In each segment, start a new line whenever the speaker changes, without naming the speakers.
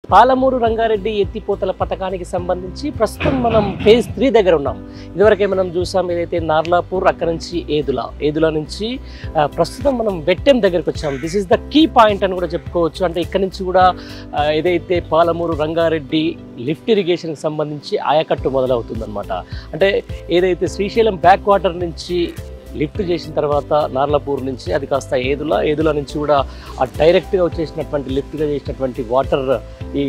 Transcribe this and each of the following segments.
పాలమూరు రంగారెడ్డి ఎత్తిపోతల పథకానికి సంబంధించి ప్రస్తుతం మనం ఫేజ్ త్రీ దగ్గర ఉన్నాం ఇదివరకే మనం చూసాం ఏదైతే నార్లాపూర్ అక్కడ నుంచి ఏదుల ఏదుల నుంచి ఆ, ప్రస్తుతం మనం వెట్టెం దగ్గరికి వచ్చాం this is the key point అని కూడా చెప్పుకోవచ్చు అంటే ఇక్కడ నుంచి కూడా ఆ, ఏదైతే పాలమూరు రంగారెడ్డి లిఫ్ట్ ఇరిగేషన్కి సంబంధించి ఆయకట్టు మొదలవుతుందన్నమాట అంటే ఏదైతే శ్రీశైలం బ్యాక్ వాటర్ నుంచి లిఫ్ట్ చేసిన తర్వాత నార్లపూర్ నుంచి అది కాస్త ఏదుల ఏదుల నుంచి కూడా ఆ డైరెక్ట్గా వచ్చేసినటువంటి లిఫ్ట్గా చేసినటువంటి వాటర్ ఈ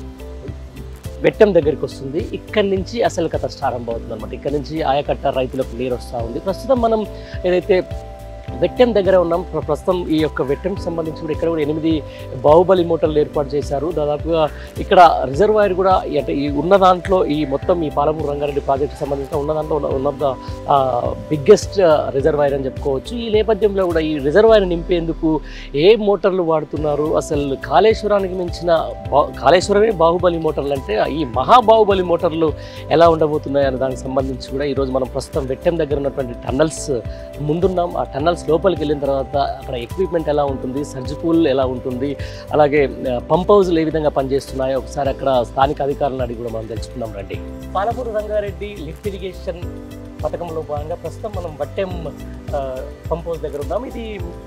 వెట్టం దగ్గరికి వస్తుంది ఇక్కడి నుంచి అసలు కథ ప్రారంభం అవుతుంది అనమాట ఇక్కడ నుంచి ఆయకట్ట రైతులకు నీరు వస్తూ ఉంది ప్రస్తుతం మనం ఏదైతే వెట్టెం దగ్గర ఉన్నాం ప్ర- ప్రస్తుతం ఈ యొక్క వెట్టెంకి సంబంధించి కూడా ఇక్కడ కూడా ఎనిమిది బాహుబలి మోటార్లు ఏర్పాటు చేశారు దాదాపుగా ఇక్కడ రిజర్వాయర్ కూడా ఈ అంటే ఈ ఉన్న దాంట్లో ఈ మొత్తం ఈ పాలమూరు రంగారెడ్డి ప్రాజెక్ట్ సంబంధించిన ఉన్న దాంట్లో ఉన్న ద బిగ్గెస్ట్ రిజర్వాయర్ అని చెప్పుకోవచ్చు ఈ నేపథ్యంలో కూడా ఈ రిజర్వాయర్ నింపేందుకు ఏ మోటార్లు వాడుతున్నారు అసలు కాళేశ్వరానికి మించిన బా- కాళేశ్వరమే బాహుబలి మోటార్లు అంటే ఈ మహాబాహుబలి మోటార్లు ఎలా ఉండబోతున్నాయి అనే దానికి సంబంధించి కూడా ఈరోజు మనం ప్రస్తుతం వెట్టెం దగ్గర ఉన్నటువంటి టన్నల్స్ ముందున్నాం ఆ టన్నల్స్ లోపలికి వెళ్ళిన తర్వాత అక్కడ ఎక్విప్మెంట్ ఎలా ఉంటుంది సర్జిపూల్ ఎలా ఉంటుంది అలాగే పంప్ హౌస్లు ఏ విధంగా పనిచేస్తున్నాయో ఒకసారి అక్కడ స్థానిక అధికారులను అడిగి కూడా మనం తెలుసుకుందాం రండి పాలమూరు రంగారెడ్డి లిఫ్ట్ ఇరిగేషన్ పథకంలో భాగంగా ప్రస్తుతం మనం వట్టెం ఆ, పంప్ హౌస్ దగ్గర ఉన్నాం ఇది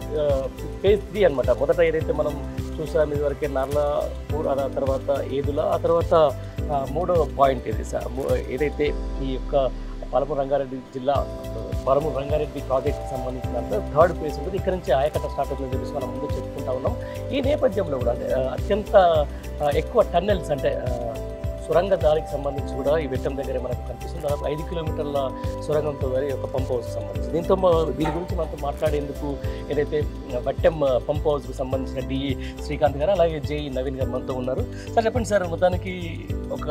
ఫేజ్ త్రీ అనమాట మొదట ఏదైతే మనం చూసాం ఇదివరకే నార్లాపూర్ ఆ తర్వాత ఏదుల ఆ తర్వాత ఆ, మూడో పాయింట్ ఇది సార్ ము- ఏదైతే ఈ యొక్క పాలమూరు రంగారెడ్డి జిల్లా ఆ, పాలమూరు రంగారెడ్డి ప్రాజెక్ట్కి సంబంధించిన థర్డ్ ఫేజ్ ఉంటుంది ఇక్కడ నుంచి ఆయకట్ట స్టార్ట్ అవుతుందని చెప్పేసి మనం ముందు చెప్పుకుంటా ఉన్నాం ఈ నేపథ్యంలో కూడా అంటే, ఆ, అత్యంత ఆ, ఎక్కువ టన్నెల్స్ అంటే ఆ, సురంగ దారికి సంబంధించి కూడా ఈ వెట్టం దగ్గర మనకు కనిపిస్తుంది దాదాపు ఐదు కిలోమీటర్ల సొరంగంతో గారి ఒక పంప్ హౌస్ సంబంధించి దీంతో మా- దీని గురించి మనతో మాట్లాడేందుకు ఏదైతే వట్టెం పంప్ హౌస్కి సంబంధించిన డిఈ శ్రీకాంత్ గారు అలాగే జేఈ నవీన్ గారు మనతో ఉన్నారు సార్ చెప్పండి సార్ మొత్తానికి ఒక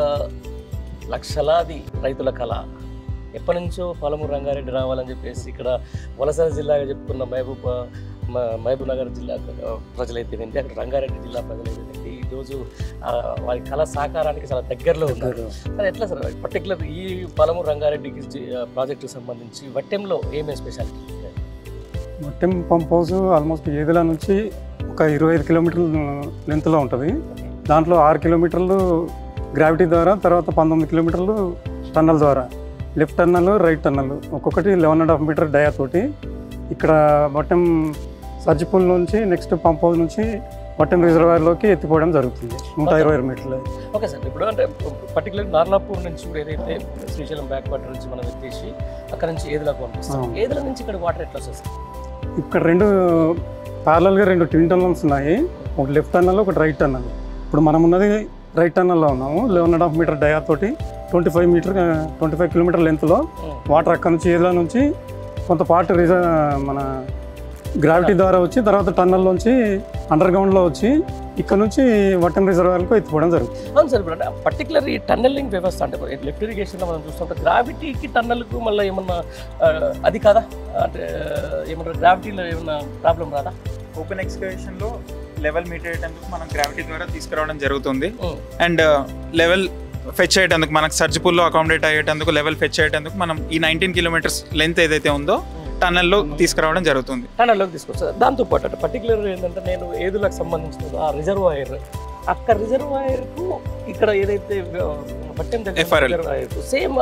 లక్షలాది రైతుల కళ ఎప్పటి నుంచో పాలమూరు రంగారెడ్డి రావాలని చెప్పేసి ఇక్కడ వలస జిల్లాగా చెప్పుకున్న మహబూబ్ మ- మహబూబ్ నగర్ జిల్లా ప్రజలైతేనేంటి అక్కడ రంగారెడ్డి జిల్లా ప్రజలైతేనేంటి ఈరోజు ఆ, వారి కళ సాకారానికి చాలా దగ్గరలో ఉన్నారు సార్ ఎట్లా సార్ పర్టికులర్ ఈ పాలమూరు రంగారెడ్డికి జి- ఆ, ప్రాజెక్టుకి సంబంధించి వట్టెంలో ఏమేమి స్పెషాలిటీ
మొట్టెం పంప్ హౌస్ ఆల్మోస్ట్ ఏదిలా నుంచి ఒక ఇరవై ఐదు కిలోమీటర్ల లెంత్లో ఉంటుంది దాంట్లో ఆరు కిలోమీటర్లు గ్రావిటీ ద్వారా తర్వాత పంతొమ్మిది కిలోమీటర్లు టన్నల్ ద్వారా లెఫ్ట్ టన్నల్ రైట్ టన్నల్ ఒక్కొక్కటి eleven and half meter dia తోటి ఇక్కడ మొట్టం సర్జిపూల్ నుంచి నెక్స్ట్ పంప్ హౌస్ నుంచి మొట్టం రిజర్వాయర్లోకి ఎత్తిపోవడం జరుగుతుంది నూట ఇరవై ఆరు మీటర్లు
ఓకే సార్ ఇప్పుడు అంటే పర్టికులర్ నార్లాపూర్ నుంచి కూడా ఏదైతే శ్రీశైలం బ్యాక్ వాటర్ నుంచి మనం ఎత్తేసి అక్కడ నుంచి ఏదులకు పంపిస్తాం
అవును.
ఏదుల నుంచి ఇక్కడ వాటర్ ఎట్లా వస్తుంది సార్
ఇక్కడ రెండు ప్యారలల్గా రెండు ట్విన్ టన్నల్స్ ఉన్నాయి ఒకటి లెఫ్ట్ టన్నల్ ఒకటి రైట్ టన్నల్ ఇప్పుడు మనం ఉన్నది రైట్ టన్నల్లో ఉన్నాము eleven and half meter dia తోటి twenty five meter twenty five kilometre లెంత్లో వాటర్ అక్కడ నుంచి ఏదిలో నుంచి కొంత పార్ట్ రిజ మన గ్రావిటీ ద్వారా వచ్చి తర్వాత టన్నల్లోంచి అండర్ గ్రౌండ్లో వచ్చి ఇక్కడ నుంచి వట్టం రిజర్వాయర్కు ఎత్తిపోవడం జరుగుతుంది
అవును సార్ ఇప్పుడు అంటే పర్టికులర్ ఈ టన్నెలింగ్ వ్యవస్థ అంటే లిఫ్ట్ ఇరిగేషన్లో మనం చూస్తుంటే గ్రావిటీకి టన్నల్కు మళ్ళీ ఏమన్నా ఆ, అది కాదా అంటే ఏమన్నా గ్రావిటీలో ఏమన్నా ప్రాబ్లం రాదా
ఓపెన్ ఎక్స్కవేషన్ లో లెవెల్ మీట్ అయ్యేటందుకు మనం గ్రావిటీ ద్వారా తీసుకురావడం జరుగుతుంది
ఉం.
అండ్ లెవెల్ ఫెచ్ అయ్యేటందుకు మనకు సర్జిపూల్లో అకామిడేట్ అయ్యేటందుకు లెవెల్ ఫెచ్ అయ్యేటందుకు మనం ఈ నైన్టీన్ కిలోమీటర్స్ లెంత్ ఏదైతే ఉందో టన్నెల్లో తీసుకురావడం జరుగుతుంది
టన్నెల్లోకి తీసుకొస్తారు దాంతో పాటు అంటే పర్టికులర్ ఏంటంటే నేను ఏదులకు సంబంధించిన ఆ రిజర్వాయర్ అక్కడ రిజర్వాయర్కు ఇక్కడ ఏదైతే బట్టెం
FRL.
దగ్గర సేమ్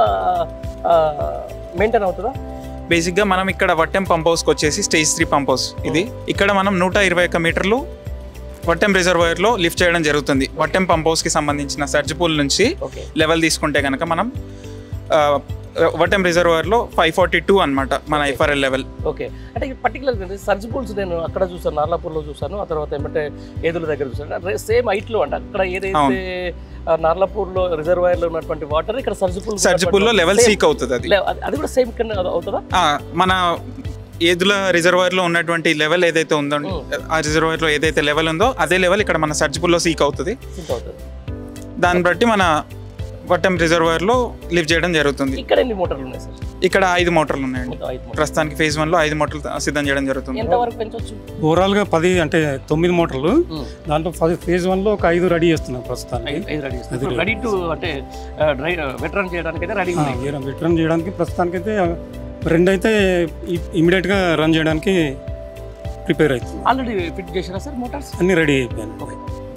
మెయింటైన్ అవుతుందా
బేసిక్గా మనం ఇక్కడ వట్టెం పంప్ హౌస్కి వచ్చేసి స్టేజ్ త్రీ పంప్ హౌస్ ఇది ఇక్కడ మనం నూట ఇరవై ఒక్క మీటర్లు వట్టెం రిజర్వాయర్లో లిఫ్ట్ చేయడం జరుగుతుంది వట్టెం పంప్ హౌస్కి సంబంధించిన సర్జిపూల్ నుంచి
ఓకే
లెవెల్ తీసుకుంటే కనుక మనం ఆ, వట్టెం రిజర్వాయర్లో ఫైవ్ ఫార్టీ టూ అనమాట మన ఎఫ్ఆర్ఎల్ లెవెల్
ఓకే అంటే పర్టికులర్ సర్జిబుల్స్ నేను అక్కడ చూసాను నార్లాపూర్లో చూసాను ఆ తర్వాత ఏమంటే ఏదుల దగ్గర చూసాను సేమ్ హైట్లో అంట అక్కడ ఏదైతే ఆ, నార్లాపూర్లో రిజర్వాయర్లో ఉన్నటువంటి వాటర్ ఇక్కడ సర్జిబుల్
సర్జిపూల్లో లెవెల్ సీక్ అవుతుంది అది
అది కూడా సేమ్ కింద అవుతుందా
ఆ, మన ఏదుల రిజర్వాయర్ లో ఉన్నటువంటి లెవెల్ ఏదైతే ఉందో
Hmm.
ఆ రిజర్వాయర్ లో ఏదైతే లెవెల్ ఉందో అదే లెవెల్ ఇక్కడ మన సర్జిపూల్లో సీక్ అవుతుంది
సింక్ అవుతుంది
దాన్ని బట్టి మన వట్టం రిజర్వాయర్ లో లిఫ్ట్ చేయడం జరుగుతుంది
ఇక్కడ ఎన్ని మోటార్లు ఉన్నాయి సార్
ఇక్కడ ఐదు మోటార్లు ఉన్నాయండి
మొత్తం ఐదు మోటార్లు
ప్రస్తుతానికి ఫేజ్ వన్ లో ఐదు మోటార్లు సిద్ధం చేయడం జరుగుతుంది
ఎంత వరకు పెంచవచ్చు
ఓవరాల్గా పది అంటే తొమ్మిది మోటార్లు
Hmm.
దాంట్లో ఫ- ఫేజ్ వన్లో ఒక ఐదు రెడీ చేస్తున్నాం ప్రస్తుతానికి
ఐదు రెడీ
అది ready.
రెడీ టు అంటే డ్రై వెటరన్ చేయడానికి అయితే రెడీ ఉన్నాయి
రిటర్న్ చేయడానికి ప్రస్తుతానికైతే రెండు అయితే ఇమీడియట్గా రన్ చేయడానికి ప్రిపేర్ అవుతుంది
ఆల్రెడీ ఫిట్ చేసినా సార్ మోటార్స్
అన్ని రెడీ అయిపోయాను
ఓకే రైట్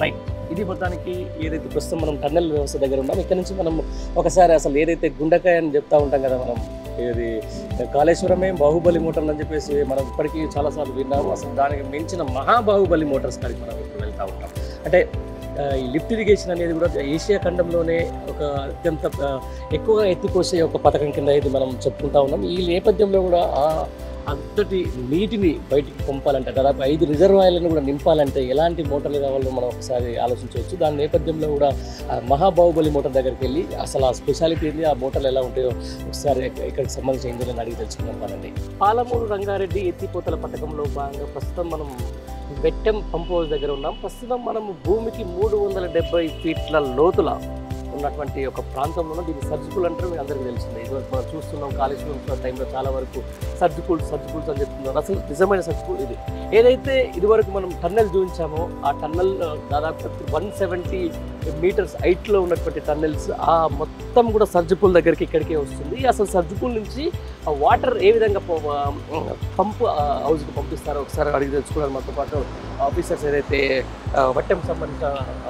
ఇది మొత్తానికి ఏదైతే ప్రస్తుతం మనం టన్నెల్ వ్యవస్థ దగ్గర ఉన్నాం ఇక్కడ నుంచి మనం ఒకసారి అసలు ఏదైతే గుండకాయ అని చెప్తా ఉంటాం కదా మనం ఇది కాళేశ్వరమే బాహుబలి మోటార్లు అని చెప్పేసి మనం ఇప్పటికీ చాలాసార్లు విన్నాము అసలు దానికి మించిన మహాబాహుబలి మోటార్స్ కాడికి మనం ఇప్పుడు వెళ్తూ ఉంటాం అంటే ఆ, ఈ లిఫ్ట్ ఇరిగేషన్ అనేది కూడా ఏషియా ఖండంలోనే ఒక అత్యంత ఆ, ఎక్కువగా ఎత్తిపోసే ఒక పథకం కింద ఇది మనం చెప్పుకుంటా ఉన్నాం ఈ నేపథ్యంలో కూడా ఆ అంతటి నీటిని బయటికి పంపాలంటే దాదాపు ఐదు రిజర్వాయర్లను కూడా నింపాలంటే ఎలాంటి మోటార్లు కావాలో మనం ఒకసారి ఆలోచించవచ్చు దాని నేపథ్యంలో కూడా ఆ మహాబాహుబలి మోటార్ దగ్గరికి వెళ్ళి అసలు ఆ స్పెషాలిటీ ఏంది ఆ మోటార్లు ఎలా ఉంటాయో ఒకసారి ఇక్క- ఇక్కడికి సంబంధించిన ఇంజనీర్ని అడిగి తెలుసుకున్నాం పదండి పాలమూరు రంగారెడ్డి ఎత్తిపోతల పథకంలో భాగంగా ప్రస్తుతం మనం బెట్టెం పంప్ హౌస్ దగ్గర ఉన్నాం ప్రస్తుతం మనం భూమికి మూడు వందల డెబ్బై ఫీట్ల లోతుల ఉన్నటువంటి ఒక ప్రాంతంలో దీన్ని సర్జికల్ అంటారు మీ అందరికీ తెలిసిందే ఇదివరకు మనం చూస్తున్నాం కాళేశ్వరం టైంలో చాలా వరకు సర్జికల్ సర్జికల్స్ అని చెప్తున్నారు అసలు నిజమైన సర్జికల్ ఇది ఏదైతే ఇదివరకు మనం టన్నెల్ చూపించామో ఆ టన్నెల్ దాదాపు వన్ సెవెంటీ మీటర్స్ హైట్లో ఉన్నటువంటి టన్నెల్స్ ఆ మొత్తం కూడా సర్జిపూల్ దగ్గరికి ఇక్కడికే వస్తుంది అసలు సర్జిపూల్ నుంచి ఆ వాటర్ ఏ విధంగా పంప్ హౌస్కి పంపిస్తారో ఒకసారి అడిగి తెలుసుకున్నారు మాతో పాటు ఆఫీసర్స్ ఏదైతే ఆ, వట్టెం సంబంధించిన ఆ,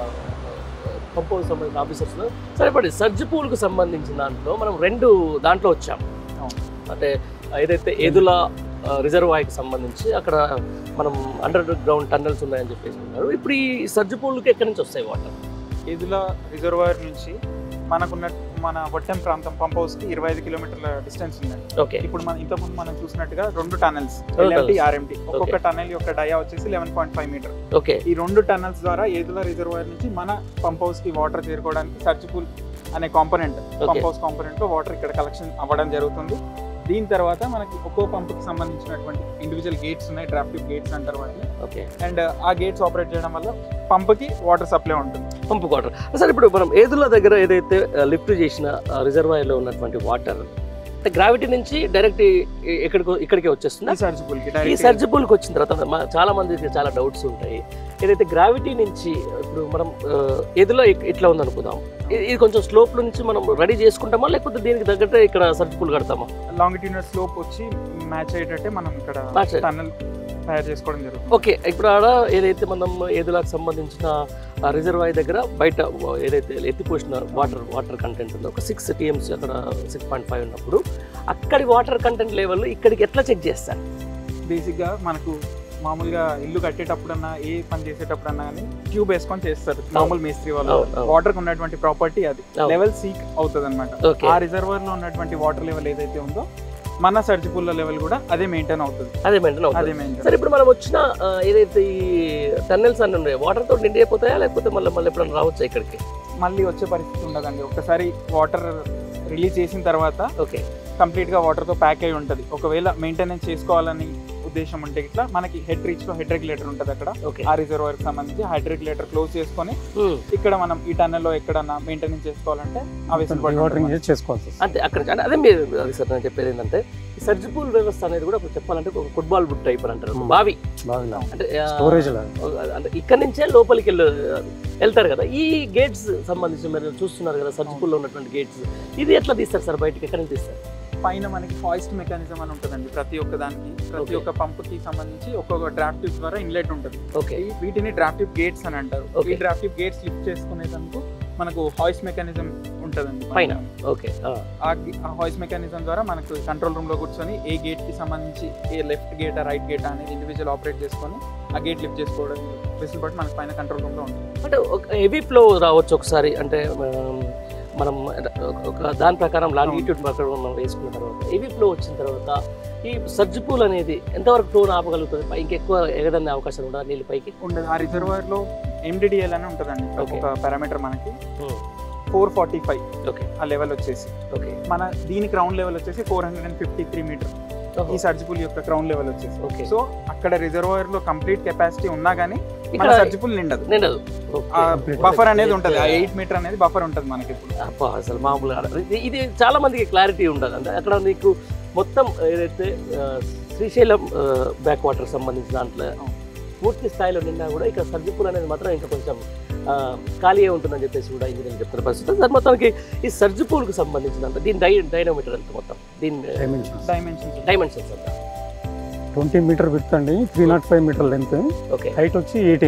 పంప్ హౌస్ సంబంధించిన ఆఫీసర్స్ సరిపడి సర్జిపూల్కి సంబంధించిన దాంట్లో మనం రెండు దాంట్లో వచ్చాం
అవును.
అంటే ఏదైతే ఏదుల రిజర్వాయర్కి సంబంధించి అక్కడ మనం అండర్ గ్రౌండ్ టన్నెల్స్ ఉన్నాయని చెప్పేసి ఉన్నారు ఇప్పుడు ఈ సర్జిపూల్కి ఎక్కడి నుంచి వస్తాయి వాటర్
ఇదుల రిజర్వాయర్ నుంచి మనకున్న మన వట్టెం ప్రాంతం పంప్ హౌస్ కి ఇరవై ఐదు కిలోమీటర్ల డిస్టెన్స్ ఉందండి
ఓకే
ఇప్పుడు మనం ఇంతకుముందు మనం చూసినట్టుగా రెండు టనల్స్
రెండు
ఎల్ఎంటి
tunnels.
ఆర్ఎంటి ఒక్కొక్క టనల్ యొక్క డయా వచ్చేసి eleven point five meter
okay
ఈ రెండు టనల్స్ ద్వారా ఏదుల రిజర్వాయర్ నుంచి మన పంప్ హౌస్ కి వాటర్ చేరుకోవడానికి సర్జిపూల్ అనే component
okay
pump house component లో వాటర్ ఇక్కడ కలెక్షన్ అవ్వడం జరుగుతుంది దీని తర్వాత మనకి ఒక్కో పంప్ కి సంబంధించినటువంటి ఇండివిజువల్ గేట్స్ ఉన్నాయి డ్రాఫ్టివ్ గేట్స్ అంటారు వాటిని
ఓకే
అండ్ ఆ గేట్స్ ఆపరేట్ చేయడం వల్ల పంప్ కి వాటర్ సప్లై ఉంటుంది
పంపు వాటర్ సార్ ఇప్పుడు మనం ఏదుల దగ్గర ఏదైతే లిఫ్ట్ చేసిన రిజర్వాయర్లో ఉన్నటువంటి వాటర్ అంటే గ్రావిటీ నుంచి డైరెక్ట్ ఇక్కడికి ఇక్కడికే వచ్చేస్తుంది
ఈ సర్జిపూల్ కి
ఈ
డైరెక్ట్
సర్జిబుల్కి వచ్చిన తర్వాత మా- చాలా మందికి చాలా డౌట్స్ ఉంటాయి ఏదైతే గ్రావిటీ నుంచి ఇప్పుడు మనం ఆ, ఎదులో ఇ- ఇట్లా ఉంది అనుకుందాం ఇది ఇది కొంచెం స్లోప్ నుంచి మనం రెడీ చేసుకుంటామా లేకపోతే దీనికి తగ్గట్టే ఇక్కడ సర్జిబుల్ కడతామా
లాంగిట్యూనల్ స్లోప్ వచ్చి మ్యాచ్ అయ్యేటట్టే మనం ఇక్కడ
Match అయ్యే-
టన్నల్ తయారు చేసుకోవడం జరుగుతుంది
ఓకే ఇప్పుడు ఆడ ఏదైతే మనం ఏదులకు సంబంధించిన రిజర్వాయర్ దగ్గర బయట ఏదైతే ఎత్తిపోసిన వాటర్ వాటర్ కంటెంట్ ఉందో ఒక సిక్స్ టీఎంసీ అక్కడ సిక్స్ పాయింట్ ఫైవ్ ఉన్నప్పుడు అక్కడి వాటర్ కంటెంట్ లెవెల్ ఇక్కడికి ఎట్లా చెక్ చేస్తారు
బేసిక్ గా మనకు మామూలుగా ఇల్లు కట్టేటప్పుడన్నా ఏ పని చేసేటప్పుడన్నా కానీ ట్యూబ్ వేసుకొని చేస్తారు మామూలు మేస్త్రి వాళ్ళు
అవును, అవును.
వాటర్ కు ఉన్నటువంటి ప్రాపర్టీ అది
అవును.
లెవెల్ సీక్ అవుతుంది అనమాట
ఓకే
ఆ రిజర్వర్ లో ఉన్నటువంటి వాటర్ లెవెల్ ఏదైతే ఉందో మన సర్జిపుల్ల లెవెల్ కూడా అదే మెయింటైన్ అవుతుంది
అదే మెయింటైన్ అవుతుంది
అదే మెయింటైన్
సరే ఇప్పుడు మనం వచ్చిన ఆ, ఏదైతే ఈ టన్నెల్స్ అన్ని ఉన్నాయి వాటర్ తో నిండి అయిపోతాయా లేకపోతే మళ్ళీ మళ్ళీ ఎప్పుడైనా రావచ్చా ఇక్కడికి
మళ్ళీ వచ్చే పరిస్థితి ఉండదండి ఒక్కసారి వాటర్ రిలీజ్ చేసిన తర్వాత
ఓకే
కంప్లీట్ గా వాటర్ తో ప్యాక్ అయి ఉంటది ఒకవేళ మెయింటెనెన్స్ చేసుకోవాలని ఉద్దేశం ఉంటే ఇట్లా మనకి హెడ్ రీచ్ లో హెడ్ రెగ్యులేటర్ ఉంటది అక్కడ
ఓకే
ఆ రిజర్వర్ కి సంబంధించి హెడ్ రెగ్యులేటర్ క్లోజ్ చేసుకొని ఇక్కడ మనం ఈ టన్నెల్ లో ఎక్కడన్నా మెయింటెనెన్స్ చేసుకోవాలంటే ఆ వెసులుబాటు
వాటరింగ్
ఉంటుంది.
చేసి చేసుకోవాలి సార్
అంతే అక్కడ నుంచి- అంటే అదే మీరు అది సార్ నేను చెప్పేది ఏంటంటే ఈ సర్జిపూల్ వ్యవస్థ అనేది కూడా ఇప్పుడు చెప్పాలంటే ఒక ఫుట్బాల్ బుట్ టైప్ అని అంటారు
Hmm.
బావి
బాగా
అంటే ఆ,
స్టోరేజ్
అంటే ఇక్కడ నుంచే లోపలికి వెళ్ళి వెళ్తారు కదా ఈ గేట్స్ సంబంధించి మీరు చూస్తున్నారు కదా సర్జిపూల్ లో ఉన్నటువంటి గేట్స్ ఇది ఎట్లా తీస్తారు సార్ బయటికి ఎక్కడ నుంచి తీస్తారు
పైన మనకి హాయిస్ట్ మెకానిజం అని ఉంటుందండి ప్రతి ఒక్క దానికి ప్రతి
Okay.
ఒక్క పంప్ కి సంబంధించి ఒక్కొక్క డ్రాఫ్ట్ ట్యూబ్ ద్వారా ఇన్లెట్ ఉంటుంది
ఓకే
ఈ- వీటిని డ్రాఫ్ట్ ట్యూబ్ గేట్స్ అని అంటారు
Okay.
ఈ డ్రాఫ్ట్ ట్యూబ్ గేట్స్ లిఫ్ట్ చేసుకునేందుకు మనకు హాయిస్ట్ మెకానిజం ఉంటుందండి
పైన. ఓకే
ఆ హాయిస్ మెకానిజం ద్వారా మనకు కంట్రోల్ రూమ్ లో కూర్చొని ఏ గేట్ కి సంబంధించి ఏ లెఫ్ట్ గేట్ రైట్ గేట్ అనేది ఇండివిజువల్ ఆపరేట్ చేసుకొని ఆ గేట్ లిఫ్ట్ చేసుకోవడం వెసులుబాటు మనకు పైన కంట్రోల్ రూమ్ లో ఉంటుంది
అంటే ఒక హెవీ ఫ్లో రావచ్చు ఒకసారి అంటే మనం- మనం ఒక దాని ప్రకారం లాంగిట్యూడ్ ప్రకారం మనం వేసుకున్న తర్వాత హెవీ ఫ్లో వచ్చిన తర్వాత ఈ సర్జిపూల్ అనేది ఎంతవరకు ఫ్లో ఆపగలుగుతుంది పై- ఇంకెక్కువ ఎగదనే అవకాశం ఉండదా నీళ్ళు పైకి
ఉండదు ఆ రిజర్వాయర్ లో ఎండిడిఎల్ అని ఉంటుందండి
Okay.
ఒక పారామీటర్ మనకి
Hmm.
Four forty five
okay
ఆ లెవెల్ వచ్చేసి
ఓకే
మన దీని క్రౌన్ లెవెల్ వచ్చేసి four hundred and fifty three meter ఈ సర్జిపుల్ యొక్క క్రౌన్ లెవెల్ వచ్చేసి
ఓకే
సో అక్కడ రిజర్వాయర్ లో కంప్లీట్ కెపాసిటీ ఉన్నా గానీ మన
ఇక్కడ
సర్జిపుల్ నిండదు
నిండదు
ఆ
Complete.
బఫర్ అనేది ఉంటది ఆ ఎయిట్ మీటర్ అనేది బఫర్ ఉంటది మనకి ఇప్పుడు
అబ్బా అసలు మామూలుగా కాదు. ఇది- ఇది చాలా మందికి క్లారిటీ ఉండదు అంటే అక్కడ నీకు మొత్తం ఏదైతే ఆ, శ్రీశైలం బ్యాక్ వాటర్ సంబంధించిన దాంట్లో
అవును.
పూర్తి స్థాయిలో నిన్నా కూడా ఇక్కడ సర్జిపూల్ అనేది మాత్రం ఇంకా కొంచెం ఆ, ఖాళీగా ఉంటుందని చెప్పేసి కూడా ఇంజనీర్ చెప్తున్న పరిస్థితి సార్ మొత్తానికి ఈ సర్జిపూల్కి సంబంధించినంత దీని డై డైనోమీటర్ ఎంత మొత్తం దీని
డైమెన్షన్స్
డైమెన్షన్స్
డైమెన్షన్స్ ఎంత
ట్వంటీ మీటర్ విత్ అండి three naught five meter length
okay
height వచ్చి eighty meter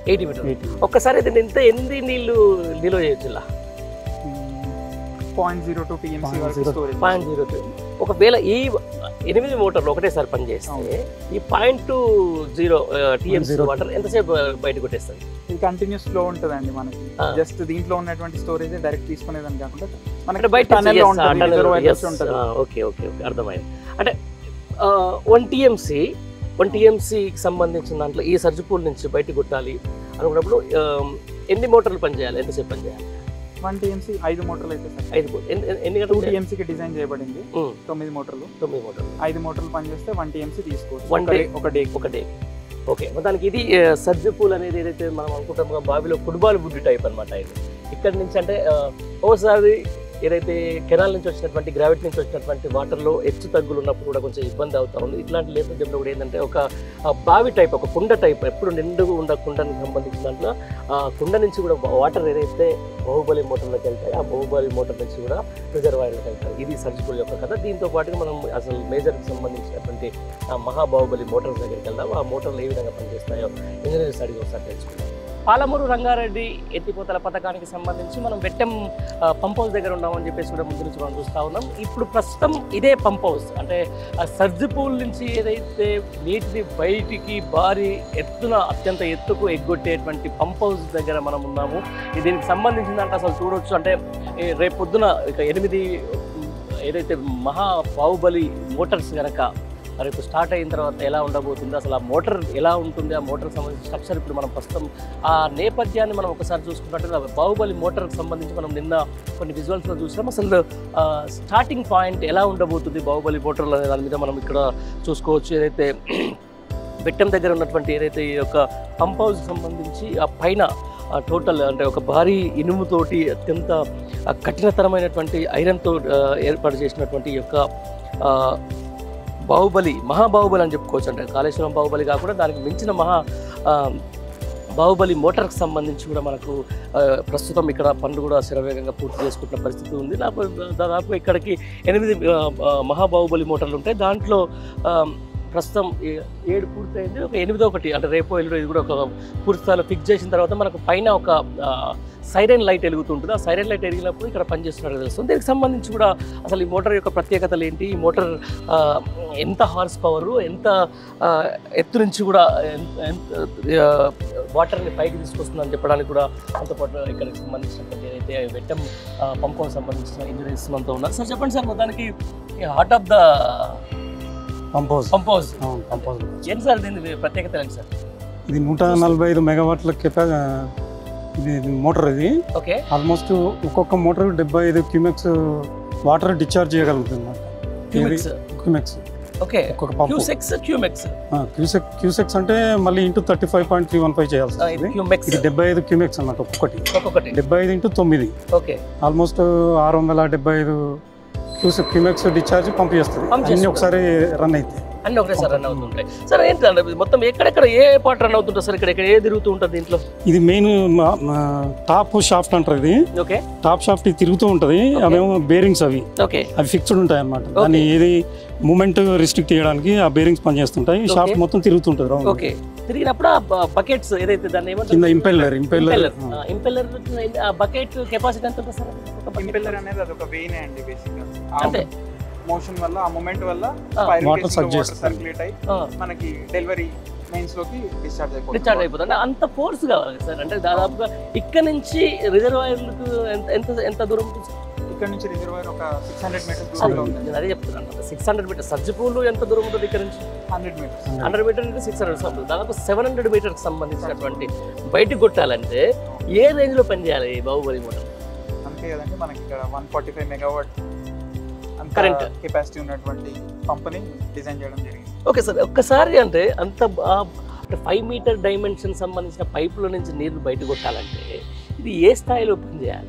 eighty meter
eighty
ఒక్కసారి అయితే ఎంత ఎన్ని నీళ్లు నిల్వ చేయొచ్చు ఇలా
పాయింట్ జీరో టూ టీఎంసీ వరకు
0.02
స్టోరేజ్
పాయింట్ జీరో టూ ఒకవేళ ఈ ఎనిమిది మోటార్లు ఒకటేసారి పనిచేస్తే ఈ point two zero TMC
0.02
water ఎంతసేపు బయట కొట్టేస్తుంది
ఇది కంటిన్యూస్ ఫ్లో ఉంటుందండి మనకి
ఆ.
జస్ట్ దీంట్లో ఉన్నటువంటి స్టోరేజ్ డైరెక్ట్ తీసుకునేదని కాకుండా
అంటే
మనకి
బయట
tunnel లో ఉంటుంది రిజర్వాయర్స్ ఉంటుంది
ఓకే ఓకే ఓకే అర్థమైంది అంటే వన్ టీఎంసీ వన్ టీఎంసీకి సంబంధించిన దాంట్లో ఈ సర్జు పూల్ నుంచి బయట కొట్టాలి అనుకున్నప్పుడు ఆ, ఎన్ని మోటార్లు పనిచేయాలి ఎంతసేపు పనిచేయాలి
వన్ టీఎంసీ ఐదు మోటార్లు అయితే సార్
ఐదు మో- ఎన్ని- ఎన్ని
టూ
గంటలు చేయాలి?
టీఎంసీకి డిజైన్ చేయబడింది
ఉమ్,
తొమ్మిది మోటార్లు
తొమ్మిది మోటార్లు
ఐదు మోటార్లు పనిచేస్తే వన్ టీఎంసీ తీసుకోవచ్చు
One
ఒక
day.
డే ఒక డే
ఒక డే ఓకే మొత్తానికి ఇది సర్జు పూల్ అనేది ఏదైతే మనం అనుకుంటాం కదా, బావిలో ఫుట్బాల్ బుడ్డి టైప్ అనమాట ఇది ఇక్కడ నుంచి అంటే ఆ, ఓసారి ఏదైతే కెనాల్ నుంచి వచ్చినటువంటి గ్రావిటీ నుంచి వచ్చినటువంటి వాటర్లో హెచ్చు తగ్గులు ఉన్నప్పుడు కూడా కొంచెం ఇబ్బంది అవుతా ఉంది ఇట్లాంటి నేపథ్యంలో కూడా ఏంటంటే ఒక ఆ, బావి టైప్ ఒక కుండ టైప్ ఎప్పుడు నిండుగా ఉన్న కుండనికి సంబంధించిన దాంట్లో ఆ కుండ నుంచి కూడా వాటర్ ఏదైతే బాహుబలి మోటార్లోకి వెళ్తాయి ఆ బాహుబలి మోటార్ నుంచి కూడా రిజర్వాయర్లోకి వెళ్తాయి ఇది సర్జికల్ యొక్క కథ దీంతో పాటుగా మనం అసలు మేజర్కి సంబంధించినటువంటి ఆ మహాబాహుబలి మోటార్స్ దగ్గరికి వెళ్దాం ఆ మోటార్లు ఏ విధంగా పనిచేస్తాయో ఇంజనీర్స్ అడిగి ఒకసారి తెలుసుకుందాం పాలమూరు రంగారెడ్డి ఎత్తిపోతల పథకానికి సంబంధించి మనం వెట్టెం ఆ, పంప్ హౌస్ దగ్గర ఉన్నామని చెప్పేసి కూడా ముందు నుంచి మనం చూస్తూ ఉన్నాం ఇప్పుడు ప్రస్తుతం ఇదే పంప్ హౌస్ అంటే ఆ సర్జు పూల్ నుంచి ఏదైతే నీటిని బయటికి భారీ ఎత్తున అత్యంత ఎత్తుకు ఎగ్గొట్టేటువంటి పంప్ హౌస్ దగ్గర మనం ఉన్నాము ఇది దీనికి సంబంధించిన దాంట్లో అసలు చూడొచ్చు అంటే ఈ రేపు పొద్దున ఇక ఎనిమిది ఉమ్, ఏదైతే మహా బాహుబలి మోటార్స్ కనుక రేపు స్టార్ట్ అయిన తర్వాత ఎలా ఉండబోతుంది అసలు ఆ మోటార్ ఎలా ఉంటుంది ఆ మోటార్ సంబంధించిన స్ట్రక్చర్ ఇప్పుడు మనం ప్రస్తుతం ఆ నేపథ్యాన్ని మనం ఒకసారి చూసుకున్నట్టుగా బాహుబలి మోటార్కి సంబంధించి మనం నిన్న కొన్ని విజువల్స్లో చూసాం అసలు స్టార్టింగ్ పాయింట్ ఎలా ఉండబోతుంది బాహుబలి మోటార్లు అనే దాని మీద మనం ఇక్కడ చూసుకోవచ్చు ఏదైతే బెట్టం దగ్గర ఉన్నటువంటి ఏదైతే ఈ యొక్క పంప్ హౌస్ సంబంధించి ఆ పైన టోటల్ అంటే ఒక భారీ ఇనుముతోటి అత్యంత ఆ, కఠినతరమైనటువంటి ఐరన్తో ఆ, ఏర్పాటు చేసినటువంటి ఈ యొక్క ఆ, బాహుబలి మహాబాహుబలి అని చెప్పుకోవచ్చు అంటే కాళేశ్వరం బాహుబలి కాకుండా దానికి మించిన మహా ఆ, బాహుబలి మోటార్కి సంబంధించి కూడా మనకు ఆ, ప్రస్తుతం ఇక్కడ పనులు కూడా శరవేగంగా పూర్తి చేసుకుంటున్న పరిస్థితి ఉంది నాకు దాదాపు ఇక్కడికి ఎనిమిది ఆ, ఆ, మహాబాహుబలి మోటార్లు ఉంటాయి దాంట్లో ఆ, ప్రస్తుతం ఏ- ఏడు పూర్తయింది ఒక ఎనిమిదో ఒకటి అంటే రేపు ఎల్లుడో ఇది కూడా ఒక పూర్తి స్థాయిలో ఫిక్స్ చేసిన తర్వాత మనకు పైన ఒక సైరన్ లైట్ వెలుగుతుంటుంది ఆ సైరన్ లైట్ వెలిగినప్పుడు ఇక్కడ పనిచేస్తున్నట్టు తెలుస్తుంది దీనికి సంబంధించి కూడా అసలు ఈ మోటార్ యొక్క ప్రత్యేకతలు ఏంటి ఈ మోటార్ ఆ, ఎంత హార్స్ పవర్ ఎంత ఆ, ఎత్తు నుంచి కూడా ఎంత- ఎంత ఆ, వాటర్ని పైకి తీసుకొస్తుందని చెప్పడానికి కూడా అంతో పాటు ఇక్కడికి సంబంధించినటువంటి ఏదైతే వెట్టం పంప్ హౌస్ సంబంధించిన ఇంజనీర్స్ మనతో ఉన్నారు సార్ చెప్పండి సార్ మొత్తానికి heart of the
pump house
pump house
pump house
ఏంటి సార్ దీని ప్రత్యేకత ఏంటి సార్
ఇది నూట నలభై ఐదు మెగావాట్ల కెపా ఇది ఇది మోటార్ ఇది
ఓకే
ఆల్మోస్ట్ ఒక్కొక్క మోటార్ డెబ్బై ఐదు క్యూమెక్స్ వాటర్ డిశ్చార్జ్ చేయగలుగుతుంది అన్నమాట
క్యూమెక్స్
క్యూమెక్స్
ఓకే
ఒక్కొక్క pump
cusecs cumecs
cusec cusecs అంటే మళ్ళీ into thirty five point three one five చేయాల్సి
ఇది
వస్తుంది
క్యూమెక్స్
ఇది డెబ్బై ఐదు క్యూమెక్స్ అన్నమాట ఒక్కొక్కటి
ఒక్కొక్కటి
డెబ్బై ఐదు ఇంటూ తొమ్మిది
ఓకే
ఆల్మోస్ట్ ఆరు వందల డెబ్బై ఐదు క్యూసెక్ క్యూమెక్స్ డిశ్చార్జ్ పంప్ చేస్తుంది
పంప్
అన్ని
చేస్తుంది.
ఒకసారి రన్ అయితే
అన్ని ఒకటేసారి రన్ అవుతుంటాయి సార్ ఏంటంటే మొత్తం ఎక్కడెక్కడ ఏ పార్ట్ రన్ అవుతుంటుంది సార్ ఇక్కడ ఇక్కడ ఏ తిరుగుతూ ఉంటుంది దీంట్లో
ఇది మెయిన్ టాప్ షాఫ్ట్ అంటారు ఇది
ఓకే
టాప్ షాఫ్ట్ ఇది తిరుగుతూ ఉంటది
Okay.
అవేమో బేరింగ్స్ అవి
ఓకే
అవి ఫిక్స్డ్ ఉంటాయి అన్నమాట దాన్ని ఏది మూమెంట్ రిస్ట్రిక్ట్ చేయడానికి ఆ బేరింగ్స్ పనిచేస్తుంటాయి ఈ షాఫ్ట్
Okay.
మొత్తం తిరుగుతుంటది రౌండ్
ఓకే తిరిగినప్పుడు ఆ బకెట్స్ ఏదైతే దాన్ని
కింద ఇంపెల్లర్ ఇంపెల్లర్
ఇంపెల్లర్ ఇంపెల్లర్ ఆ బకెట్ కెపాసిటీ ఎంత ఉంటుంది సార్ ఒక bucket?
ఇంపెల్లర్ అనేది అది ఒక వేనే అండి బేసిక్
అంతే
మోషన్ వల్ల ఆ మూమెంట్ వల్ల
ఆ,
Water surge
వాటర్
చేస్తుంది.
సర్క్యులేట్ అయ్యి
ఆ,
మనకి డెలివరీ మెయిన్స్ లోకి డిశ్చార్జ్ అయిపోతుంది
డిశ్చార్జ్ అయిపోతుంది అంటే అంత ఫోర్స్ కావాలి సార్ అంటే దాదాపుగా ఇక్కడ నుంచి రిజర్వాయర్లకు ఎంత ఎంత ఎంత దూరం ఉంటుంది సార్?
ఇక్కడ నుంచి రిజర్వాయర్ ఒక సిక్స్ హండ్రెడ్ మీటర్స్
అదే,
దూరంలో ఉంది
నేను అదే చెప్తున్నాను సిక్స్ హండ్రెడ్ మీటర్ సజ్జపూలు ఎంత దూరం ఉంటుంది ఇక్కడ నుంచి
హండ్రెడ్ మీటర్స్
హండ్రెడ్ మీటర్ అంటే సిక్స్ హండ్రెడ్ దాదాపు సెవెన్ హండ్రెడ్ మీటర్కి సంబంధించినటువంటి బయటికి కొట్టాలంటే ఏ రేంజ్లో పనిచేయాలి ఈ బాహుబలి మోటార్
అంతే కదండి మనకి ఇక్కడ వన్ ఫార్టీ ఫైవ్ మెగావాట్ అంత
Current.
కెపాసిటీ ఉన్నటువంటి పంప్ని డిజైన్ చేయడం జరిగింది
ఓకే సార్ ఒక్కసారి అంటే అంత బా- అంటే ఫైవ్ మీటర్ డైమెన్షన్ సంబంధించిన పైపుల నుంచి నీళ్లు బయట కొట్టాలంటే ఇది ఏ స్థాయిలో పనిచేయాలి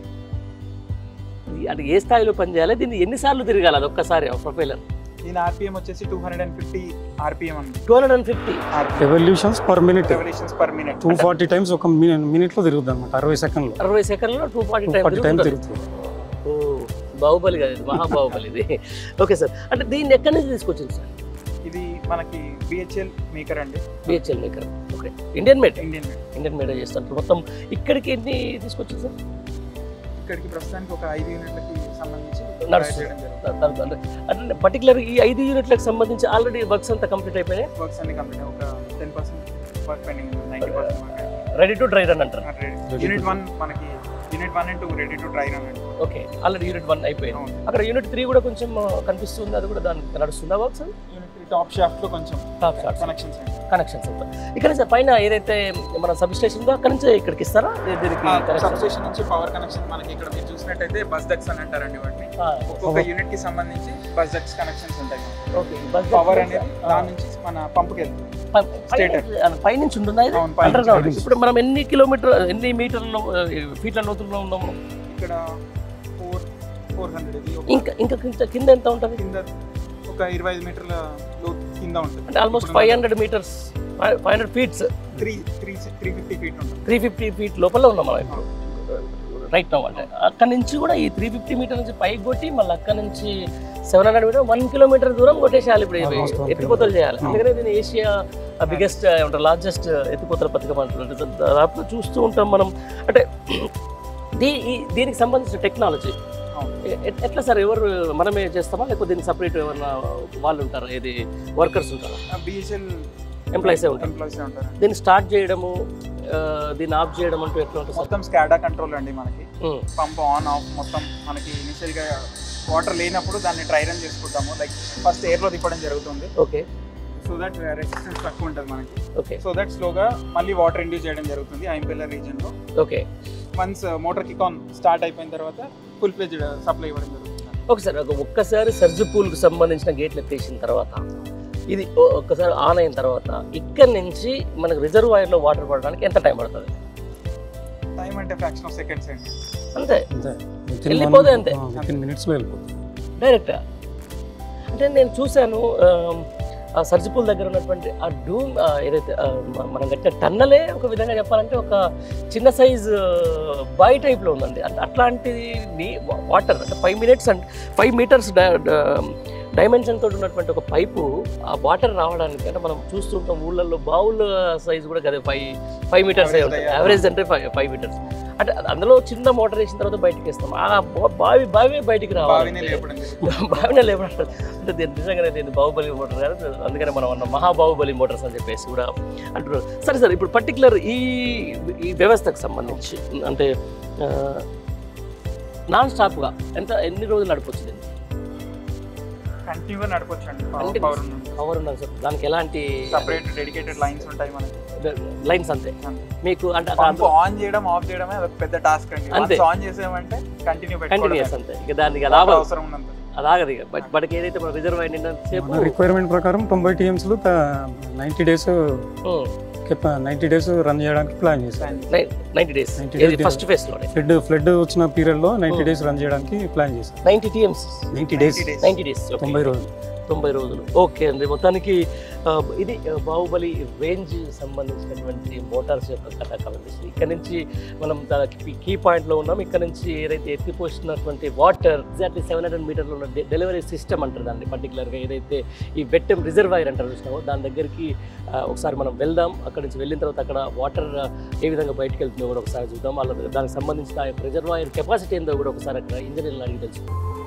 ఇది అంటే ఏ స్థాయిలో పనిచేయాలి దీన్ని ఎన్నిసార్లు తిరగాలి అది ఒక్కసారి ప్రొఫైలర్
దీని ఆర్పిఎం వచ్చేసి two hundred and fifty RPM అండి
two hundred and fifty
revolutions per minute
revolutions per minute
two forty times ఒక మినిట్ లో తిరుగుతుంది అనమాట అరవై సెకండ్లో
అరవై సెకండ్లో two forty
two forty time
time
తిరుగుతుంది
ఓ బాహుబలి కాదు ఇది మహాబాహుబలి ఇది ఓకే సార్ అంటే దీన్ని ఎక్కడి నుంచి తీసుకొచ్చింది సార్
ఇది మనకి బిహెచ్ఎల్ మేకర్ అండి
BHEL maker okay Indian made
Indian
Indian made చేస్తారు మొత్తం ఇక్కడికి ఎన్ని తీసుకొచ్చింది సార్
ఇక్కడికి ప్రస్తుతానికి ఒక ఐదు యూనిట్లకి సంబంధించి
నడుస్తుంది.
తయారు చేయడం జరుగుతుంది
అంటే పర్టికులర్ ఈ ఐదు యూనిట్లకు సంబంధించి ఆల్రెడీ వర్క్స్ అంతా కంప్లీట్ అయిపోయినాయి
వర్క్స్ అన్ని కంప్లీట్ ఒక టెన్ పర్సెంట్ వర్క్ పెండింగ్ ఉంది ninety percent
ready to dry run అంటారు
యూనిట్ వన్ మనకి unit one and two ready to try run
okay already unit one అయిపోయింది
అవును.
అక్కడ యూనిట్ త్రీ కూడా కొంచెం ఆ, కనిపిస్తుంది అది కూడా దానికి నడుస్తుందా works
unit three top shaft లో కొంచెం
టాప్ షాట్స్
కనెక్షన్స్
కనెక్షన్స్ ఇక్కడ నుంచి పైన ఏదైతే మన సబ్ స్టేషన్ ఉందో అక్కడ నుంచి ఇక్కడికి ఇస్తారా దీ- దీనికి
సబ్
కనెక్షన్
స్టేషన్ నుంచి పవర్ కనెక్షన్ మనకి ఇక్కడ మీరు చూసినట్టయితే బస్ డక్స్ అని అంటారండి వాటిని ఒక్కొక్క యూనిట్ కి సంబంధించి బస్ డక్స్ కనెక్షన్స్ ఉంటాయి
ఓకే
పవర్ అనేది దాని నుంచి మన పంపుకి వెళ్తుంది Stator.
పై నుంచి ఉంటుందా ఇది
అవును, పై నుంచి.
అండర్ గ్రౌండ్ ఇప్పుడు మనం ఎన్ని కిలోమీటర్ ఎన్ని మీటర్లు ఫీట్ల లోతుల్లో ఉన్నాము
ఇక్కడ ఫోర్ ఫోర్ హండ్రెడ్
ఇంకా ఇంకా కింద కింద ఎంత ఉంటుంది
కింద ఒక ఇరవై ఐదు మీటర్ల లోతు కింద ఉంటుంది
అంటే almost five hundred meters five hundred feets
three three three fifty feet ఉంటుంది
త్రీ ఫిఫ్టీ ఫీట్ లోపల ఉన్నాం మనం ఇప్పుడు రైట్ నో అంటే అక్కడ నుంచి కూడా ఈ త్రీ ఫిఫ్టీ మీటర్ నుంచి పైకి కొట్టి మళ్ళీ అక్కడ నుంచి seven hundred meter one kilometre దూరం కొట్టేసేయాలి ఇప్పుడు ఇవి.
Almost one
ఎత్తిపోతలు చేయాలి
Hmm.
అందుకనే దీన్ని ఏషియా బిగ్గెస్ట్ ఏమంటారు లార్జెస్ట్ ఎత్తిపోతల పథకం అంటున్నారు దాదాపు చూస్తూ ఉంటాం మనం అంటే దీ ఈ- దీనికి సంబంధించిన టెక్నాలజీ
అవును.
ఎట్లా సార్ ఎవరు మనమే చేస్తామా లేకపోతే దీనికి సపరేట్ ఏమన్నా వాళ్ళు ఉంటారా ఏది వర్కర్స్ ఉంటారా
బిఎస్ఎల్
ఎంప్లాయీసే ఉంటారు
ఎంప్లాయీస్ ఉంటారు
దీన్ని స్టార్ట్ చేయడము ఆ, దీన్ని ఆఫ్ చేయడం అంటూ ఎట్లా ఉంటుంది సార్
మొత్తం స్కాడా కంట్రోల్ అండి మనకి
ఉమ్,
పంప్ ఆన్ ఆఫ్ మొత్తం మనకి ఇనిషియల్ గా వాటర్ లేనప్పుడు దాన్ని డ్రై రన్ చేసుకుంటాము లైక్ ఫస్ట్ ఎయిర్ లో తిప్పడం జరుగుతుంది
ఓకే
సో దట్ రెసిస్టెన్స్ తక్కువ ఉంటుంది మనకి
ఓకే
సో దట్ స్లోగా మళ్ళీ వాటర్ ఇండ్యూస్ చేయడం జరుగుతుంది ఐంపెల్లర్ రీజన్ లో
okay
once motor kick on start అయిపోయిన తర్వాత ఫుల్ ఫ్లెజ్ సప్లై ఇవ్వడం జరుగుతుంది
ఓకే సార్ ఒక ఒక్కసారి సర్జు పూల్కి సంబంధించిన గేట్లు ఎత్తేసిన తర్వాత ఇది ఒ- ఒక్కసారి ఆన్ అయిన తర్వాత ఇక్కడ నుంచి మనకు రిజర్వాయర్లో వాటర్ పడడానికి ఎంత టైం పడుతుంది
టైం అంటే ఫ్రాక్షన్ ఆఫ్ సెకండ్స్ అండి
అంతే
అంతే
వెళ్ళిపోతే అంతే.
విత్ ఇన్ మినిట్స్లో వెళ్ళిపోతుంది
డైరెక్ట్గా అంటే నేను చూశాను ఆమ్, ఆ సర్జిపూల్ దగ్గర ఉన్నటువంటి ఆ డూమ్ ఆ, ఏదైతే ఆ, మ- మనం కట్టిన టన్నలే ఒక విధంగా చెప్పాలంటే ఒక చిన్న సైజ్ బాయ్ టైప్లో ఉందండి అంటే అట్లాంటిది వాటర్ అంటే five minutes and five meters dimension తోటి ఉన్నటువంటి ఒక పైపు ఆ వాటర్ రావడానికి అంటే మనం చూస్తుంటాం ఊళ్ళల్లో బావుల సైజ్ కూడా కదా ఫైవ్ ఫైవ్ మీటర్స్
Average
ఉంటాయి
అయ్యా.
యావరేజ్ అంటే ఫైవ్ ఫైవ్ మీటర్స్ అంటే అందులో చిన్న మోటార్ వేసిన తర్వాత బయటికి వేస్తాం ఆ బా- బావి బావి బయటికి
బావినే
రావాలి
లేపడం జరుగుతుంది
బాగానే లేపడం అంటే దీని నిజంగానే దీన్ని బాహుబలి మోటార్ కాదు అందుకనే మనం అన్న మహాబాహుబలి మోటార్స్ అని చెప్పేసి కూడా అంటున్నారు సరే సార్ ఇప్పుడు పర్టికులర్ ఈ ఈ వ్యవస్థకు సంబంధించి అంటే నాన్ స్టాప్గా ఎంత ఎన్ని రోజులు నడపచ్చు దీన్ని
కంటిన్యూగా నడపొచ్చు అండి
Continuous.
పవర్
పవర్ ఉన్నది సార్ దానికి ఎలాంటి
సపరేట్ డెడికేటెడ్ లైన్స్ ఉంటాయి మనకి
లైన్స్ అంతే
అంతే.
మీకు అంటే
పంప్ ఆన్ చేయడం ఆఫ్ చేయడమే అదొక పెద్ద టాస్క్ అండి
అంతే.
వన్స్ ఆన్ చేసామంటే కంటిన్యూ
కంటిన్యూస్ అంతే ఇక దానికి
పెట్టుకోవడం
లాభం
అవసరం ఉన్నంత
అది ఆగదు ఇక బట్ మనకి ఏదైతే మన రిజర్వ్ నిన్న సేపు
మన రిక్వైర్మెంట్ ప్రకారం తొంభై టీఎంస్లు ninety days ninety days run చేయడానికి ప్లాన్ చేశారు
ninety days
90 days.
First phase లోనే
ఫ్లడ్ ఫ్లడ్ వచ్చిన పీరియడ్లో నైంటీ
Hmm.
డేస్ రన్ చేయడానికి ప్లాన్ చేశారు
ninety TMCs
ninety days
ninety days
తొంభై రోజులు
తొంభై రోజులు ఓకే అండి మొత్తానికి ఆ, ఇది ఆ, బాహుబలి రేంజ్ సంబంధించినటువంటి మోటార్స్ యొక్క కథ కనిపిస్తుంది ఇక్కడ నుంచి మనం కీ పాయింట్లో ఉన్నాం ఇక్కడ నుంచి ఏదైతే ఎత్తిపోసినటువంటి వాటర్ ఎగ్జాక్ట్లీ సెవెన్ హండ్రెడ్ మీటర్లో ఉన్న డెలివరీ సిస్టమ్ అంటారు దాన్ని పర్టికులర్గా ఏదైతే ఈ వెట్టెం రిజర్వాయర్ అంటారు చూసినామో దాని దగ్గరికి ఆ, ఒకసారి మనం వెళ్దాం అక్కడ నుంచి వెళ్ళిన తర్వాత అక్కడ వాటర్ ఏ విధంగా బయటకు వెళ్తుందో కూడా ఒకసారి చూద్దాం వాళ్ళ దానికి సంబంధించిన ఆ యొక్క రిజర్వాయర్ కెపాసిటీ ఏందో కూడా ఒకసారి అక్కడ ఇంజనీర్లు అడిగి తెలుసు